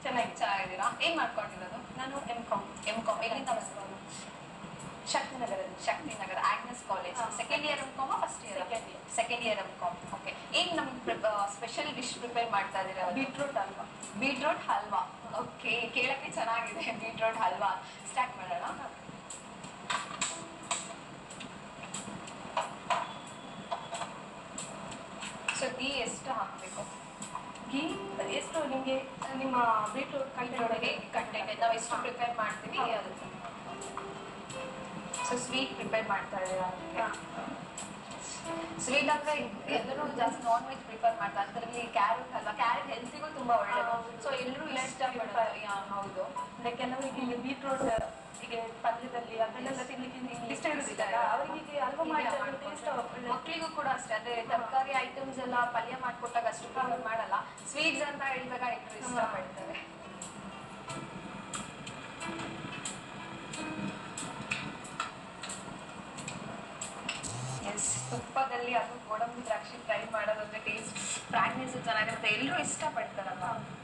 ಚೆನ್ನಾಗಿ ಚೆನ್ನಾಗಿದ್ದೀರಾ ಏನ್ ಮಾಡ್ಕೊಂಡಿರೋದು ನಾನು ಎಂ ಕಾಮ್ ಎಂ ಕಾಮ್ ಎಲ್ಲಿಂದ ಬಂದ್ರು ಶಕ್ತಿನಗರದಲ್ಲಿ ಶಕ್ತಿನಗರ ಆಗ್ನೆಸ್ ಕಾಲೇಜ್ ಹಾ. Second year M com first year Second year. Second year M com okay ಏನ್ ನಮ್ ಸ್ಪೆಷಲ್ ಡಿಶ್ ಪ್ರಿಪೇರ್ ಮಾಡ್ತಾ ಇದೀರಾ ಬೀಟ್ರೂಟ್ ಅಲ್ವಾ ಬೀಟ್ರೋಟ್ ಹಲ್ವಾ ಓಕೆ ಕೇಳಕ್ಕೆ ಚೆನ್ನಾಗಿದೆ ಬೀಟ್ರೋಟ್ ಹಲ್ವಾ ಸ್ಟಾರ್ಟ್ ಮಾಡೋಣ ಸೊ ಗೀ ಎಷ್ಟು ಹಾಕಬೇಕು ಗೀ ಎಷ್ಟು ನಿಮಗೆ ನಿಮ್ಮ ಬೀಟ್ರೂಟ್ ಬೀಟ್ರೋಟ್ಗೆ ಕಂಟೆಂಟ್ ಕಂಟೆಂಟ್ ನಾವು ಎಷ್ಟು ಪ್ರಿಪೇರ್ ಮಾಡ್ತೀವಿ ಹಾ. ಅದಕ್ಕೆ ಸೊ ಸ್ವೀಟ್ ಪ್ರಿಪೇರ್ ಮಾಡ್ತಾ ಇದ್ದೀರಾ ಸ್ವೀಟ್ ಅಂದ್ರೆ ಎಲ್ಲರೂ ಜಾಸ್ತಿ ನಾನ್ ವೆಜ್ ಪ್ರಿಫರ್ ಮಾಡ್ತಾರೆ ಅದರಲ್ಲಿ ಕ್ಯಾರೆಟ್ ಅಲ್ಲ ಕ್ಯಾರೆಟ್ ಹೆಲ್ತಿಗೂ ತುಂಬಾ ಒಳ್ಳೇದು ಹೌದು. ಸೊ ಎಲ್ಲರೂ ಇಷ್ಟಪಡ್ತಾರೆ ಯಾ, ಹೌದು ಅಂದ್ರೆ ಕೆಲವರಿಗೆ ಈಗ ಬೀಟ್ರೂಟ್ ಈಗ ಪಲ್ಯದಲ್ಲಿ ಅದನ್ನೆಲ್ಲ ತಿನ್ಲಿಕ್ಕೆ ಇಷ್ಟ ಇರುದಿಲ್ಲ ಅವರಿಗೆ ಅಲ್ವಾ ಮಾಡಿದ್ರೆ ಟೇಸ್ಟ್ ಮಕ್ಕಳಿಗೂ ಕೂಡ ಅಷ್ಟೇ ಅಂದ್ರೆ ತರಕಾರಿ ಐಟಮ್ಸ್ ಎಲ್ಲ ಪಲ್ಯ ಮಾಡ್ಕೊಟ್ಟಾಗ ಅಷ್ಟು ಪ್ರಿಫರ್ ಮಾಡಲ್ಲ ಸ್ವೀಟ್ಸ್ ಅಂತ ಹೇಳಿದಾಗ ಎಲ್ಲರೂ ಇಷ್ಟಪಡ್ತಾರೆ ಎಸ್ ತುಪ್ಪದಲ್ಲಿ ಅದು ಗೋಡಂಬಿ ದ್ರಾಕ್ಷಿ ಫ್ರೈ ಮಾಡೋದಂದ್ರೆ ಟೇಸ್ಟ್ ಫ್ರಾಗ್ನೆನ್ಸ್ ಚೆನ್ನಾಗಿರುತ್ತೆ ಎಲ್ಲರೂ ಇಷ್ಟಪಡ್ತಾರಲ್ಲ